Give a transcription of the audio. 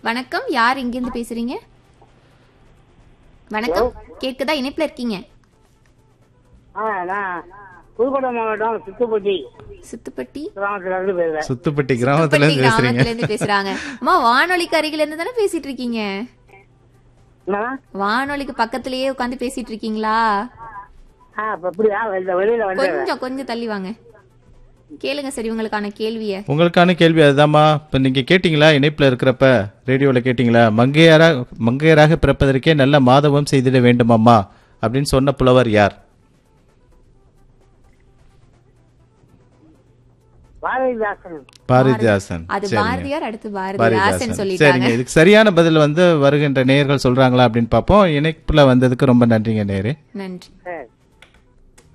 வணக்கம் யார் இங்கிருந்து பேசுறீங்க வணக்கம் கேக்குதா இணைப்புல இருக்கீங்க ஆ நான் புதுக்கோட்டை மாவட்டம் சித்துப்பட்டி சுத்துப்பட்டி கிராமத்துல இருந்து பேசுறேன் சுத்துப்பட்டி கிராமத்துல இருந்து பேசுறீங்க கிராமத்துல இருந்து பேசுறாங்க அம்மா வானொலிக்கு அருகில இருந்து தானே பேசிட்டு இருக்கீங்க என்னண்ணா? வானொலிக்கு பக்கத்திலேயே உட்காந்து பேசிட்டு இருக்கீங்களா ஆ இப்ப எப்படியா வெளியில வெளியில வந்து கொஞ்சம் கொஞ்சம் தள்ளி வாங்க கேளுங்க சரி உங்களுக்கான கேள்விய உங்களுக்கான கேள்வி அதுதாம்மா இப்ப நீங்க கேட்டீங்களா இணைப்புல இருக்கிறப்ப ரேடியோல கேட்டீங்களா மங்கையரா மங்கையராக பிறப்பதற்கே நல்ல மாதவம் செய்திட வேண்டுமாம்மா அப்படின்னு சொன்ன புலவர் யார் பாரதிதாசன் பாரதிதாசன் அது சரிங்க. பாரதியார் அடுத்து பாரதிதாசன் பாரதிதாசன் சொல்லிட்டாங்க சரிங்க இதுக்கு சரியான பதில் வந்து வருகின்ற நேயர்கள் சொல்றாங்களா அப்படின்னு பார்ப்போம் இணைப்புல வந்ததுக்கு ரொம்ப நன்றிங்க நேரு நன்றி சரி